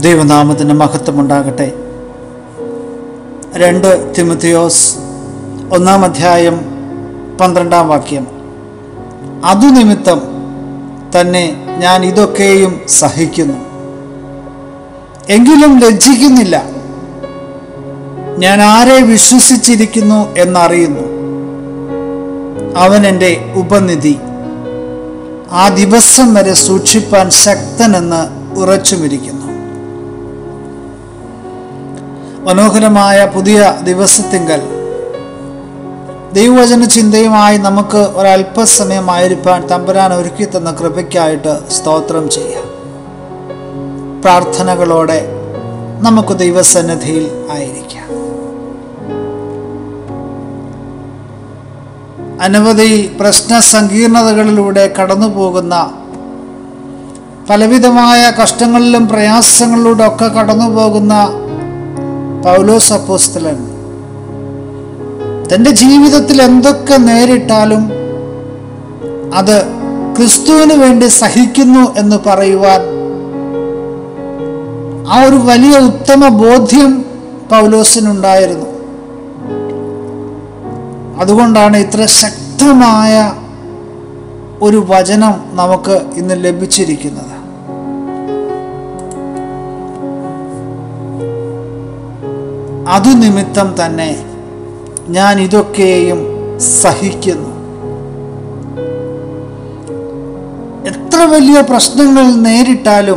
ദൈവനാമത്തിന് മഹത്വമുണ്ടാകട്ടെ രണ്ട് തിമുത്തിയോസ് ഒന്നാം അധ്യായം പന്ത്രണ്ടാം വാക്യം അതു നിമിത്തം തന്നെ ഞാൻ ഇതൊക്കെയും സഹിക്കുന്നു എങ്കിലും ലജ്ജിക്കുന്നില്ല ഞാൻ ആരെ വിശ്വസിച്ചിരിക്കുന്നു എന്നറിയുന്നു അവൻ എൻ്റെ ഉപനിധി ആ ദിവസം വരെ സൂക്ഷിപ്പാൻ ശക്തനെന്ന് ഉറച്ചുമിരിക്കുന്നു മനോഹരമായ പുതിയ ദിവസത്തിങ്കൽ ദൈവവചന ചിന്തയുമായി നമുക്ക് ഒരല്പസമയമായിരിക്കാൻ തമ്പുരാൻ ഒരുക്കി തന്ന കൃപയ്ക്കായിട്ട് സ്തോത്രം ചെയ്യാം പ്രാർത്ഥനകളോടെ നമുക്ക് ദൈവസന്നിധിയിൽ ആയിരിക്കാം അനവധി പ്രശ്ന സങ്കീർണതകളിലൂടെ കടന്നു പോകുന്ന പലവിധമായ കഷ്ടങ്ങളിലും പ്രയാസങ്ങളിലൂടെ ഒക്കെ കടന്നു പോകുന്ന പൗലോസ് അപ്പോസ്തലൻ തൻ്റെ ജീവിതത്തിൽ എന്തൊക്കെ നേരിട്ടാലും അത് ക്രിസ്തുവിന് വേണ്ടി സഹിക്കുന്നു എന്ന് പറയുവാൻ ആ ഒരു വലിയ ഉത്തമ ബോധ്യം പൗലോസിനുണ്ടായിരുന്നു അതുകൊണ്ടാണ് ഇത്ര ശക്തമായ ഒരു വചനം നമുക്ക് ഇന്ന് ലഭിച്ചിരിക്കുന്നത് അതു നിമിത്തം തന്നെ ഞാൻ ഇതൊക്കെയും സഹിക്കുന്നു എത്ര വലിയ പ്രശ്നങ്ങൾ നേരിട്ടാലും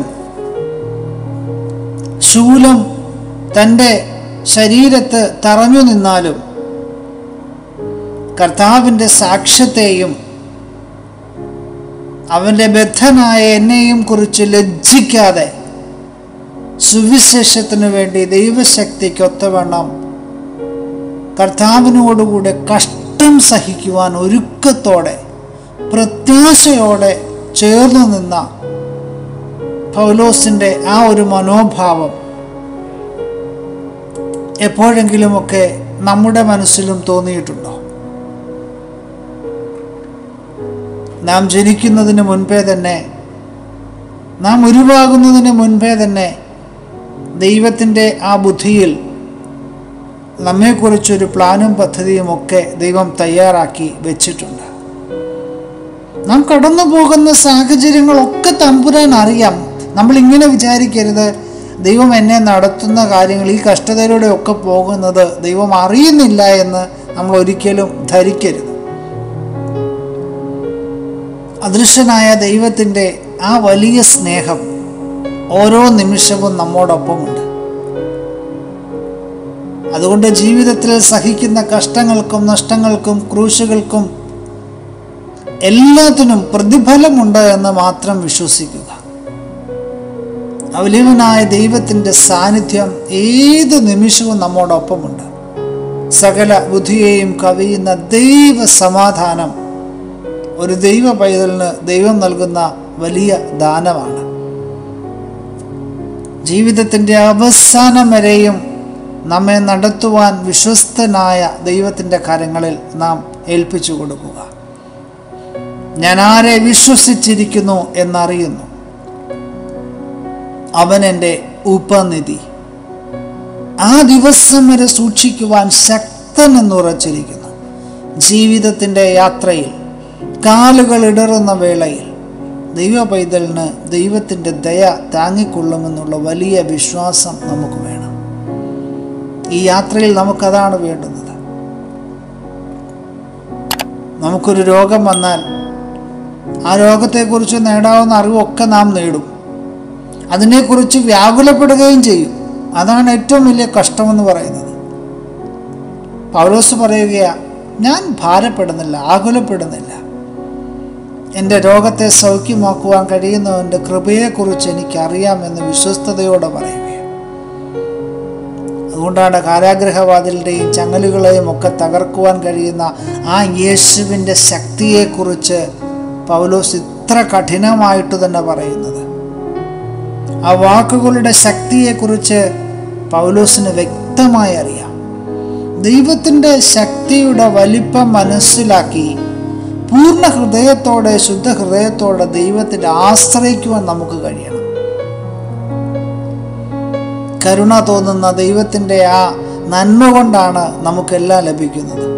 ശൂലം തൻ്റെ ശരീരത്ത് തറഞ്ഞു നിന്നാലും കർത്താവിൻ്റെ സാക്ഷ്യത്തെയും അവൻ്റെ ബദ്ധനായ എന്നെയും കുറിച്ച് ലജ്ജിക്കാതെ സുവിശേഷത്തിനു വേണ്ടി ദൈവശക്തിക്ക് ഒത്തവണ്ണം കർത്താവിനോടുകൂടെ കഷ്ടം സഹിക്കുവാൻ ഒരുക്കത്തോടെ പ്രത്യാശയോടെ ചേർന്നു നിന്ന പൗലോസിൻ്റെ ആ ഒരു മനോഭാവം എപ്പോഴെങ്കിലുമൊക്കെ നമ്മുടെ മനസ്സിലും തോന്നിയിട്ടുണ്ടോ നാം ജനിക്കുന്നതിന് മുൻപേ തന്നെ നാം ഉരുവാകുന്നതിന് മുൻപേ തന്നെ ദൈവത്തിൻ്റെ ആ ബുദ്ധിയിൽ നമ്മെക്കുറിച്ചൊരു പ്ലാനും പദ്ധതിയും ഒക്കെ ദൈവം തയ്യാറാക്കി വെച്ചിട്ടുണ്ട് നാം കടന്നു പോകുന്ന സാഹചര്യങ്ങളൊക്കെ തമ്പുരാൻ അറിയാം നമ്മൾ ഇങ്ങനെ വിചാരിക്കരുത് ദൈവം എന്നെ നടത്തുന്ന കാര്യങ്ങൾ ഈ കഷ്ടതയിലൂടെ ഒക്കെ പോകുന്നത് ദൈവം അറിയുന്നില്ല എന്ന് നമ്മൾ ഒരിക്കലും ധരിക്കരുത് അദൃശ്യനായ ദൈവത്തിൻ്റെ ആ വലിയ സ്നേഹം ഓരോ നിമിഷവും നമ്മോടൊപ്പമുണ്ട് അതുകൊണ്ട് ജീവിതത്തിൽ സഹിക്കുന്ന കഷ്ടങ്ങൾക്കും നഷ്ടങ്ങൾക്കും ക്രൂശുകൾക്കും എല്ലാത്തിനും പ്രതിഫലമുണ്ട് എന്ന് മാത്രം വിശ്വസിക്കുക അവലിവനായ ദൈവത്തിൻ്റെ സാന്നിധ്യം ഏത് നിമിഷവും നമ്മോടൊപ്പമുണ്ട് സകല ബുദ്ധിയെയും കവിയുന്ന ദൈവ സമാധാനം ഒരു ദൈവ പൈതലിന് ദൈവം നൽകുന്ന വലിയ ദാനമാണ് ജീവിതത്തിൻ്റെ അവസാനം വരെയും നമ്മെ നടത്തുവാൻ വിശ്വസ്തനായ ദൈവത്തിൻ്റെ കരങ്ങളിൽ നാം ഏൽപ്പിച്ചു കൊടുക്കുക ഞാൻ ആരെ വിശ്വസിച്ചിരിക്കുന്നു എന്നറിയുന്നു അവൻ എൻ്റെ ഉപനിധി ആ ദിവസം വരെ സൂക്ഷിക്കുവാൻ ശക്തനെന്നുറച്ചിരിക്കുന്നു ജീവിതത്തിൻ്റെ യാത്രയിൽ കാലുകൾ ഇടറുന്ന വേളയിൽ ദൈവ പൈതലിന് ദൈവത്തിൻ്റെ ദയ താങ്ങിക്കൊള്ളുമെന്നുള്ള വലിയ വിശ്വാസം നമുക്ക് വേണം ഈ യാത്രയിൽ നമുക്കതാണ് വേണ്ടുന്നത് നമുക്കൊരു രോഗം വന്നാൽ ആ രോഗത്തെക്കുറിച്ച് നേടാവുന്ന അറിവൊക്കെ നാം നേടും അതിനെക്കുറിച്ച് വ്യാകുലപ്പെടുകയും ചെയ്യും അതാണ് ഏറ്റവും വലിയ കഷ്ടമെന്ന് പറയുന്നത് പൗലോസ് പറയുകയാ ഞാൻ ഭാരപ്പെടുന്നില്ല ആകുലപ്പെടുന്നില്ല എൻ്റെ രോഗത്തെ സൗഖ്യമാക്കുവാൻ കഴിയുന്നവൻ്റെ കൃപയെക്കുറിച്ച് എനിക്കറിയാമെന്ന് വിശ്വസ്തയോടെ പറയുകയാണ് അതുകൊണ്ടാണ് കാരാഗ്രഹവാതിലിൻ്റെയും ചങ്ങലുകളെയും ഒക്കെ തകർക്കുവാൻ കഴിയുന്ന ആ യേശുവിൻ്റെ ശക്തിയെക്കുറിച്ച് പൗലോസ് ഇത്ര കഠിനമായിട്ട് തന്നെ പറയുന്നത് ആ വാക്കുകളുടെ ശക്തിയെക്കുറിച്ച് പൗലോസിന് വ്യക്തമായി അറിയാം ദൈവത്തിൻ്റെ ശക്തിയുടെ വലിപ്പം മനസ്സിലാക്കി പൂർണ്ണ ഹൃദയത്തോടെ ശുദ്ധ ഹൃദയത്തോടെ ദൈവത്തിൽ ആശ്രയിക്കുവാൻ നമുക്ക് കഴിയണം കരുണ തോന്നുന്ന ദൈവത്തിൻ്റെ ആ നന്മ കൊണ്ടാണ് നമുക്കെല്ലാം ലഭിക്കുന്നത്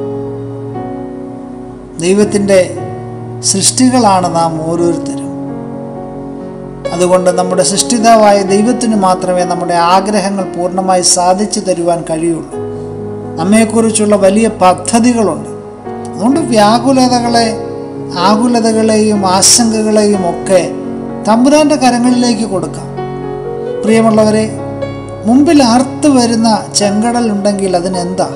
ദൈവത്തിൻ്റെ സൃഷ്ടികളാണ് നാം ഓരോരുത്തരും അതുകൊണ്ട് നമ്മുടെ സൃഷ്ടിതാവായ ദൈവത്തിന് മാത്രമേ നമ്മുടെ ആഗ്രഹങ്ങൾ പൂർണ്ണമായി സാധിച്ചു തരുവാൻ കഴിയുള്ളൂ നമ്മെക്കുറിച്ചുള്ള വലിയ പദ്ധതികളുണ്ട് അതുകൊണ്ട് വ്യാകുലതകളെ ആകുലതകളെയും ആശങ്കകളെയും ഒക്കെ തമ്പുരാൻ്റെ കരങ്ങളിലേക്ക് കൊടുക്കാം പ്രിയമുള്ളവരെ മുമ്പിൽ ആർത്ത് വരുന്ന ചെങ്കടൽ ഉണ്ടെങ്കിൽ അതിനെന്താ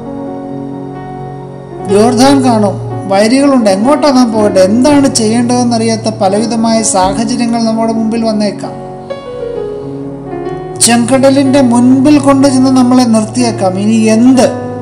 യോർധാൻ കാണും വൈരികളുണ്ട് എങ്ങോട്ടാ നാം പോകട്ടെ എന്താണ് ചെയ്യേണ്ടതെന്നറിയാത്ത പലവിധമായ സാഹചര്യങ്ങൾ നമ്മുടെ മുമ്പിൽ വന്നേക്കാം ചെങ്കടലിന്റെ മുൻപിൽ കൊണ്ടുചെന്ന് നമ്മളെ നിർത്തിയേക്കാം ഇനി എന്ത്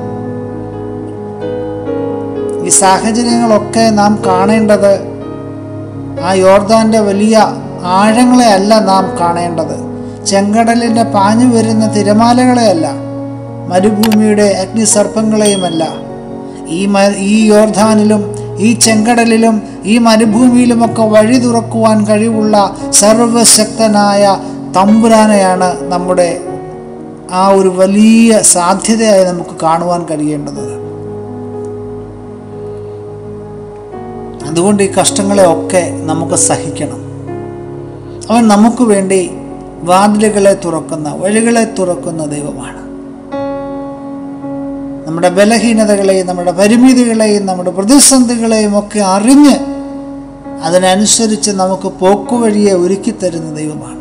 ഈ സാഹചര്യങ്ങളൊക്കെ നാം കാണേണ്ടത് ആ യോർദാന്റെ വലിയ ആഴങ്ങളെ അല്ല നാം കാണേണ്ടത് ചെങ്കടലിന്റെ പാഞ്ഞു വരുന്ന തിരമാലകളെയല്ല മരുഭൂമിയുടെ അഗ്നിസർപ്പങ്ങളെയുമല്ല ഈ മ ഈ യോർധാനിലും ഈ ചെങ്കടലിലും ഈ മരുഭൂമിയിലുമൊക്കെ വഴി തുറക്കുവാൻ കഴിവുള്ള സർവശക്തനായ തമ്പുരാനെയാണ് നമ്മുടെ ആ ഒരു വലിയ സാധ്യതയായി നമുക്ക് കാണുവാൻ കഴിയേണ്ടത് അതുകൊണ്ട് ഈ കഷ്ടങ്ങളെ ഒക്കെ നമുക്ക് സഹിക്കണം അവൻ നമുക്ക് വേണ്ടി വാതിലുകളെ തുറക്കുന്ന വഴികളെ തുറക്കുന്ന ദൈവമാണ് നമ്മുടെ ബലഹീനതകളെയും നമ്മുടെ പരിമിതികളെയും നമ്മുടെ പ്രതിസന്ധികളെയും ഒക്കെ അറിഞ്ഞ് അതിനനുസരിച്ച് നമുക്ക് പോക്കുവഴിയെ ഒരുക്കി തരുന്ന ദൈവമാണ്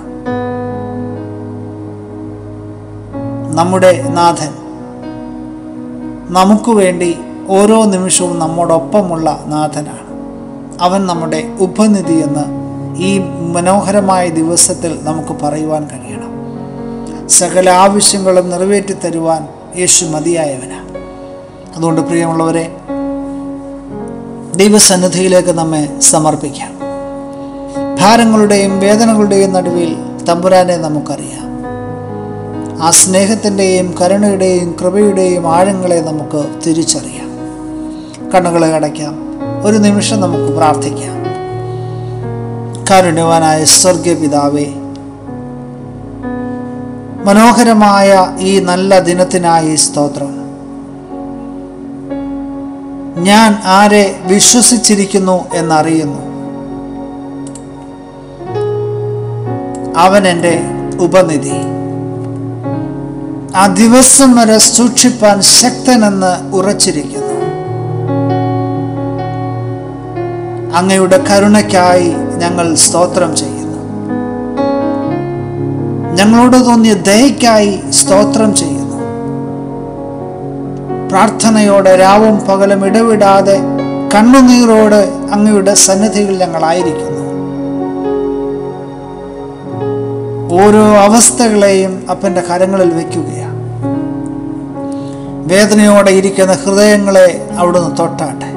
നമ്മുടെ നാഥൻ നമുക്ക് വേണ്ടി ഓരോ നിമിഷവും നമ്മോടൊപ്പമുള്ള നാഥനാണ് അവൻ നമ്മുടെ ഉപനിധി എന്ന് ഈ മനോഹരമായ ദിവസത്തിൽ നമുക്ക് പറയുവാൻ കഴിയണം സകല ആവശ്യങ്ങളും നിറവേറ്റി തരുവാൻ യേശു മതിയായവനാണ് അതുകൊണ്ട് പ്രിയമുള്ളവരെ ദൈവസന്നിധിയിലേക്ക് നമ്മെ സമർപ്പിക്കാം ഭാരങ്ങളുടെയും വേദനകളുടെയും നടുവിൽ തമ്പുരാനെ നമുക്കറിയാം ആ സ്നേഹത്തിൻ്റെയും കരുണയുടെയും കൃപയുടെയും ആഴങ്ങളെ നമുക്ക് തിരിച്ചറിയാം കണ്ണുകളെ അടയ്ക്കാം ഒരു നിമിഷം നമുക്ക് പ്രാർത്ഥിക്കാം കാരുണ്യവാനായ സ്വർഗീയ പിതാവേ മനോഹരമായ ഈ നല്ല ദിനത്തിനായി സ്തോത്രം ഞാൻ ആരെ വിശ്വസിച്ചിരിക്കുന്നു എന്നറിയുന്നു അവൻ എൻ്റെ ഉപനിധി ആ ദിവസം വരെ സൂക്ഷിപ്പാൻ ശക്തനെന്ന് ഉറച്ചിരിക്കുന്നു അങ്ങയുടെ കരുണയ്ക്കായി ഞങ്ങൾ സ്തോത്രം ചെയ്യുന്നു ഞങ്ങളോട് തോന്നിയ ദയയ്ക്കായി സ്തോത്രം ചെയ്യുന്നു പ്രാർത്ഥനയോടെ രാവും പകലും ഇടവിടാതെ കണ്ണുനീരോട് അങ്ങയുടെ സന്നിധിയിൽ ഞങ്ങളായിരിക്കുന്നു ഓരോ അവസ്ഥകളെയും അപ്പൻ്റെ കരങ്ങളിൽ വയ്ക്കുകയാണ് വേദനയോടെ ഇരിക്കുന്ന ഹൃദയങ്ങളെ അവിടുന്ന് തൊട്ടാട്ടെ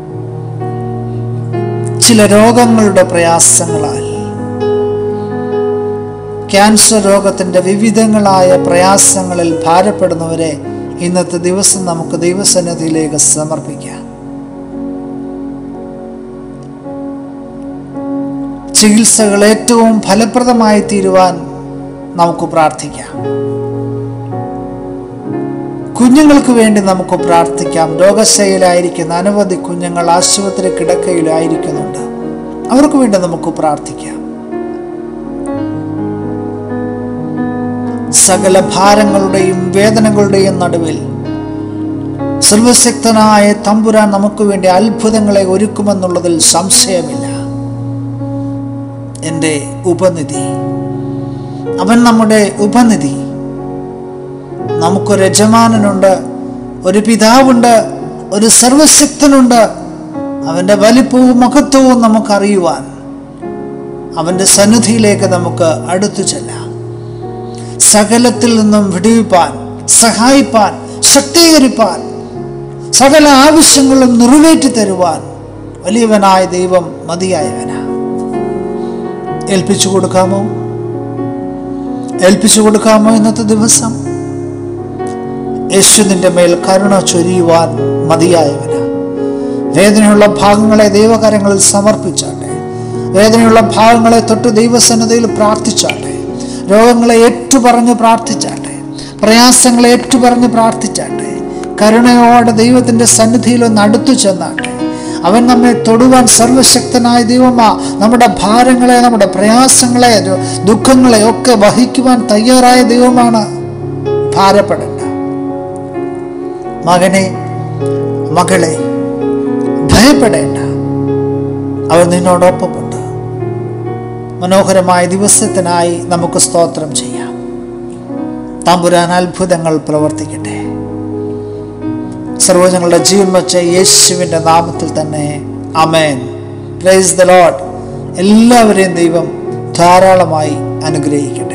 ചില രോഗങ്ങളുടെ പ്രയാസങ്ങളാൽ ക്യാൻസർ രോഗത്തിൻ്റെ വിവിധങ്ങളായ പ്രയാസങ്ങളിൽ ഭാരപ്പെടുന്നവരെ ഇന്നത്തെ ദിവസം നമുക്ക് ദൈവസന്നിധിയിലേക്ക് സമർപ്പിക്കാം ചികിത്സകൾ ഏറ്റവും ഫലപ്രദമായി തീരുവാൻ നമുക്ക് പ്രാർത്ഥിക്കാം കുഞ്ഞുങ്ങൾക്ക് വേണ്ടി നമുക്ക് പ്രാർത്ഥിക്കാം രോഗശൈലായിരിക്കുന്ന അനവധി കുഞ്ഞുങ്ങൾ ആശുപത്രി കിടക്കയിലായിരിക്കുന്നുണ്ട് അവർക്ക് വേണ്ടി നമുക്ക് പ്രാർത്ഥിക്കാം സകല ഭാരങ്ങളുടെയും വേദനകളുടെയും നടുവിൽ സർവശക്തനായ തമ്പുരാൻ നമുക്ക് വേണ്ടി അത്ഭുതങ്ങളെ ഒരുക്കുമെന്നുള്ളതിൽ സംശയമില്ല എൻ്റെ ഉപനിധി അവൻ നമ്മുടെ ഉപനിധി നമുക്കൊരു യജമാനനുണ്ട് ഒരു പിതാവുണ്ട് ഒരു സർവശക്തനുണ്ട് അവൻ്റെ വലിപ്പവും മഹത്വവും നമുക്കറിയുവാൻ അവൻ്റെ സന്നിധിയിലേക്ക് നമുക്ക് അടുത്തു ചെല്ലാം സകലത്തിൽ നിന്നും വിടുവിപ്പാൻ സഹായിപ്പാൻ ശക്തീകരിപ്പാൻ സകല ആവശ്യങ്ങളും നിറവേറ്റി തരുവാൻ വലിയവനായ ദൈവം മതിയായവനാ ഏൽപ്പിച്ചു കൊടുക്കാമോ ഏൽപ്പിച്ചു കൊടുക്കാമോ ഇന്നത്തെ ദിവസം യേശു നിന്റെ മേൽ കരുണ ചൊരിയുവാൻ മതിയായവനാ വേദനയുള്ള ഭാഗങ്ങളെ ദൈവകരങ്ങളിൽ സമർപ്പിച്ചാട്ടെ വേദനയുള്ള ഭാഗങ്ങളെ തൊട്ട് ദൈവസന്നതയിൽ പ്രാർത്ഥിച്ചാട്ടെ രോഗങ്ങളെ ഏറ്റുപറഞ്ഞ് പ്രാർത്ഥിച്ചാട്ടെ പ്രയാസങ്ങളെ ഏറ്റുപറഞ്ഞ് പ്രാർത്ഥിച്ചാട്ടെ കരുണയോടെ ദൈവത്തിൻ്റെ സന്നിധിയിൽ ഒന്ന് അടുത്തു ചെന്നാട്ടെ അവൻ നമ്മെ തൊടുവാൻ സർവശക്തനായ ദൈവമാ നമ്മുടെ ഭാരങ്ങളെ നമ്മുടെ പ്രയാസങ്ങളെ ദു- ദുഃഖങ്ങളെ ഒക്കെ വഹിക്കുവാൻ തയ്യാറായ ദൈവമാണ് ഭാരപ്പെടേണ്ട മകനെ മകളെ ഭയപ്പെടേണ്ട അവൻ നിന്നോടൊപ്പമുണ്ട് മനോഹരമായ ദിവസത്തിനായി നമുക്ക് സ്തോത്രം ചെയ്യാം തമ്പുരാൻ അത്ഭുതങ്ങൾ പ്രവർത്തിക്കട്ടെ സർവജങ്ങളുടെ ജീവൻ വച്ച യേശുവിൻ്റെ നാമത്തിൽ തന്നെ അമേൻ പ്രൈസ് ദ ലോഡ് എല്ലാവരെയും ദൈവം ധാരാളമായി അനുഗ്രഹിക്കട്ടെ